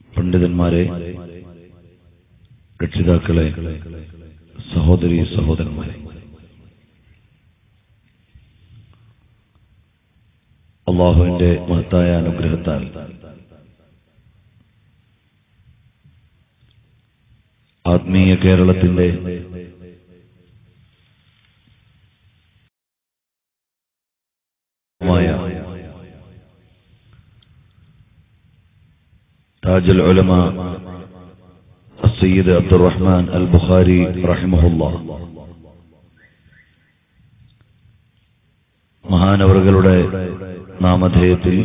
പണ്ഡിതന്മാരെ രക്ഷിതാക്കളെ സഹോദരി സഹോദരന്മാരെ അള്ളാഹുവിന്റെ മഹത്തായ അനുഗ്രഹത്താൽ ആത്മീയ കേരളത്തിന്റെ മായ താജുൽ ഉലമ السيد عبد الرحمن البخاري رحمه الله മഹാനവറുകളുടെ നാമധേയത്തിൽ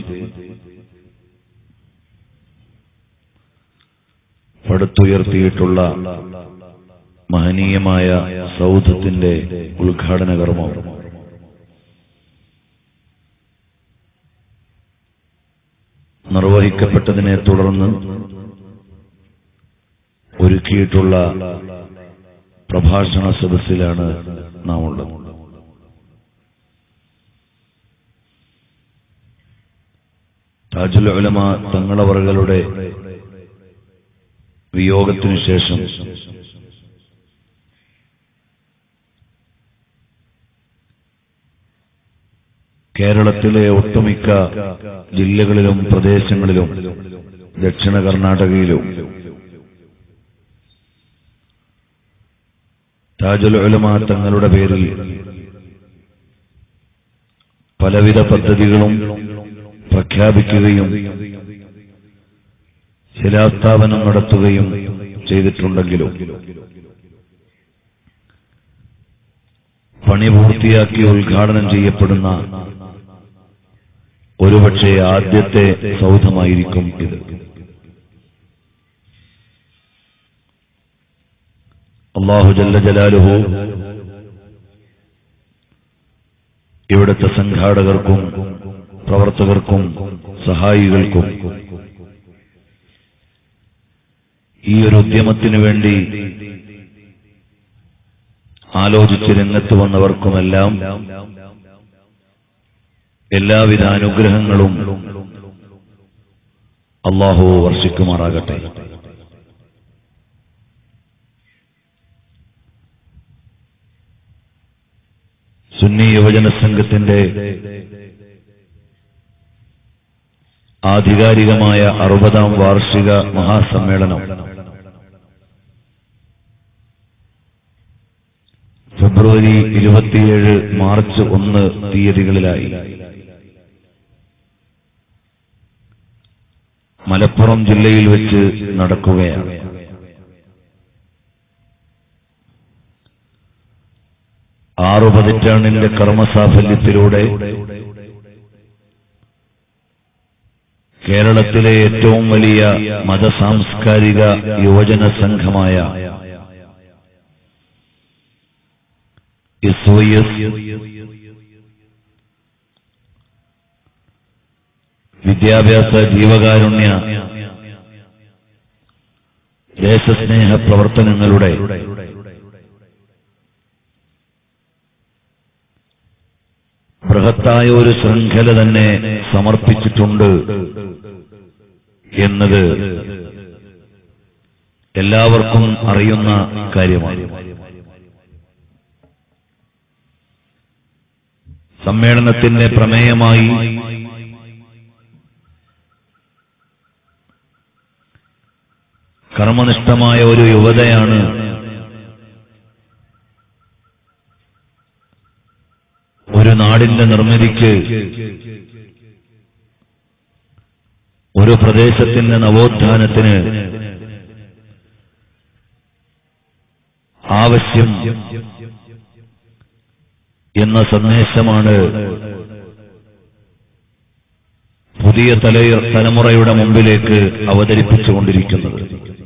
പടുത്തുയർത്തിയിട്ടുള്ള മഹനീയമായ സൗധത്തിന്റെ ഉദ്ഘാടന കർമ്മം നിർവഹിക്കപ്പെട്ടതിനെ തുടർന്ന് ഒരുക്കിയിട്ടുള്ള പ്രഭാഷണ സദസ്സിലാണ് നാം ഉള്ളത് താജുൽ ഉലമ തങ്ങളവറുകളുടെ വിയോഗത്തിനു ശേഷം കേരളത്തിലെ ഒട്ടുമിക്ക ജില്ലകളിലും പ്രദേശങ്ങളിലും ദക്ഷിണ കർണാടകയിലും താജുൽ ഉലമ തങ്ങളുടെ പേരിൽ പലവിധ പദ്ധതികളും പ്രഖ്യാപിക്കുകയും ശിലാസ്ഥാപനം നടത്തുകയും ചെയ്തിട്ടുണ്ടെങ്കിലും പണി പൂർത്തിയാക്കി ഉദ്ഘാടനം ചെയ്യപ്പെടുന്ന ഒരുപക്ഷെ ആദ്യത്തെ സൗധമായിരിക്കും ഇത് അള്ളാഹു ജല്ല ജലാലുഹു ഇവിടുത്തെ സംഘാടകർക്കും പ്രവർത്തകർക്കും സഹായികൾക്കും ഈ ഒരു ഉദ്യമത്തിനു വേണ്ടി ആലോചിച്ച് രംഗത്ത് വന്നവർക്കുമെല്ലാം എല്ലാവിധ അനുഗ്രഹങ്ങളും അള്ളാഹു വർഷിക്കുമാറാകട്ടെ സുന്നി യുവജന സംഘത്തിന്റെ ആധികാരികമായ അറുപതാം വാർഷിക മഹാസമ്മേളനം ഫെബ്രുവരി ഇരുപത്തിയേഴ് മാർച്ച് ഒന്ന് തീയതികളിലായി മലപ്പുറം ജില്ലയിൽ വെച്ച് നടക്കുകയാണ് ആറു പതിറ്റാണ്ടിന്റെ കർമ്മസാഫല്യത്തിലൂടെ കേരളത്തിലെ ഏറ്റവും വലിയ മതസാംസ്കാരിക യുവജന സംഘമായ എസ് വൈ എസ് വിദ്യാഭ്യാസ ജീവകാരുണ്യ ദേശസ്നേഹ പ്രവർത്തനങ്ങളുടെ ബൃഹത്തായ ഒരു ശൃംഖല തന്നെ സമർപ്പിച്ചിട്ടുണ്ട് എന്നത് എല്ലാവർക്കും അറിയുന്ന കാര്യമാണ് സമ്മേളനത്തിന്റെ പ്രമേയമായി കർമ്മനിഷ്ഠമായ ഒരു യുവതയാണ് ഒരു നാടിന്റെ നിർമ്മിതിക്ക് ഒരു പ്രദേശത്തിന്റെ നവോത്ഥാനത്തിന് ആവശ്യം എന്ന സന്ദേശമാണ് പുതിയ തല തലമുറയുടെ മുമ്പിലേക്ക് അവതരിപ്പിച്ചുകൊണ്ടിരിക്കുന്നത്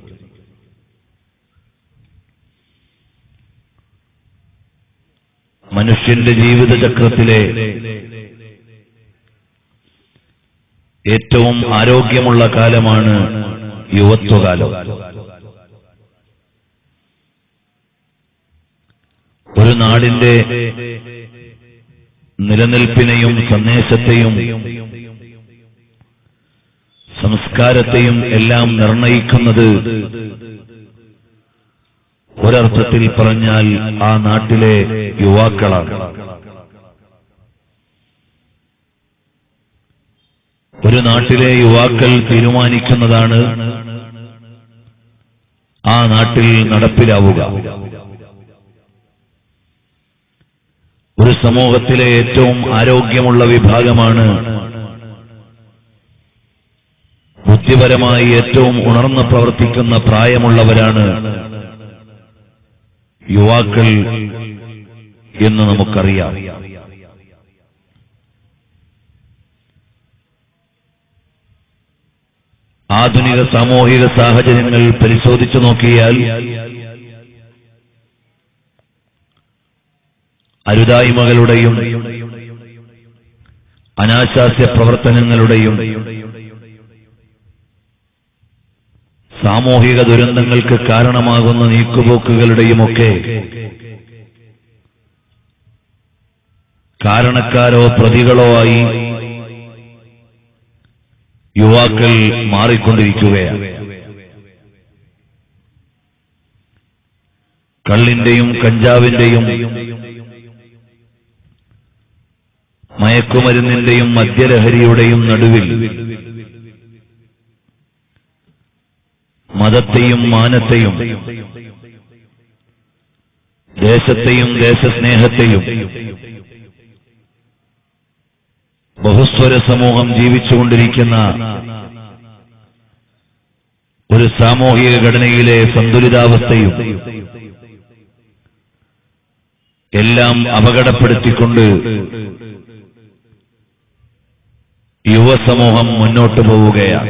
മനുഷ്യന്റെ ജീവിതചക്രത്തിലെ ഏറ്റവും ആരോഗ്യമുള്ള കാലമാണ് യുവത്വകാലം ഒരു നാടിന്റെ നിലനിൽപ്പിനെയും സന്ദേശത്തെയും സംസ്കാരത്തെയും എല്ലാം നിർണയിക്കുന്നത് ഒരർത്ഥത്തിൽ പറഞ്ഞാൽ ആ നാട്ടിലെ യുവാക്കളാണ് ഒരു നാട്ടിലെ യുവാക്കൾ തീരുമാനിക്കുന്നതാണ് ആ നാട്ടിൽ നടപ്പിലാവുക ഒരു സമൂഹത്തിലെ ഏറ്റവും ആരോഗ്യമുള്ള വിഭാഗമാണ് ബുദ്ധിപരമായി ഏറ്റവും ഉണർന്ന് പ്രവർത്തിക്കുന്ന പ്രായമുള്ളവരാണ് യുവാക്കൾ എന്ന് നമുക്കറിയാം ആധുനിക സാമൂഹിക സാഹചര്യങ്ങൾ പരിശോധിച്ചു നോക്കിയാൽ അരുതായ്മകളുടെയും അനാശാസ്യ പ്രവർത്തനങ്ങളുടെയും സാമൂഹിക ദുരന്തങ്ങൾക്ക് കാരണമാകുന്ന നീക്കുപോക്കുകളുടെയുമൊക്കെ കാരണക്കാരോ പ്രതികളോ ആയി യുവാക്കൾ മാറിക്കൊണ്ടിരിക്കുകയാണ് കള്ളിന്റെയും കഞ്ചാവിന്റെയും മയക്കുമരുന്നിന്റെയും മദ്യലഹരിയുടെയും നടുവിൽ മതത്തെയും മാനത്തെയും ദേശത്തെയും ദേശസ്നേഹത്തെയും ബഹുസ്വര സമൂഹം ജീവിച്ചുകൊണ്ടിരിക്കുന്ന ഒരു സാമൂഹിക ഘടനയിലെ സന്തുലിതാവസ്ഥയും എല്ലാം അപകടപ്പെടുത്തിക്കൊണ്ട് യുവസമൂഹം മുന്നോട്ടു പോവുകയാണ്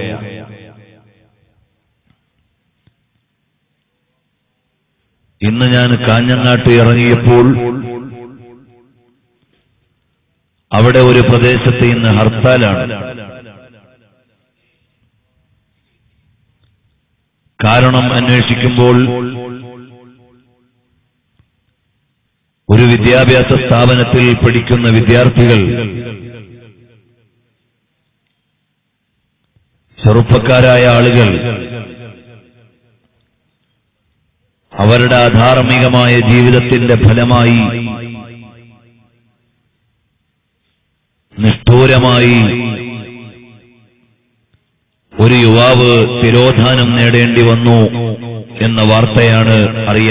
ഇന്ന് ഞാൻ കാഞ്ഞങ്ങാട്ട് ഇറങ്ങിയപ്പോൾ അവിടെ ഒരു പ്രദേശത്ത് ഇന്ന് ഹർത്താലാണ് കാരണം അന്വേഷിക്കുമ്പോൾ ഒരു വിദ്യാഭ്യാസ സ്ഥാപനത്തിൽ പഠിക്കുന്ന വിദ്യാർത്ഥികൾ ചെറുപ്പക്കാരായ ആളുകൾ അവരുടെ അധാർമികമായ ജീവിതത്തിന്റെ ഫലമായി നിഷ്ഠൂരമായി ഒരു യുവാവ് തിരോധാനം നേടേണ്ടി വന്നു എന്ന വാർത്തയാണ് അറിയാൻ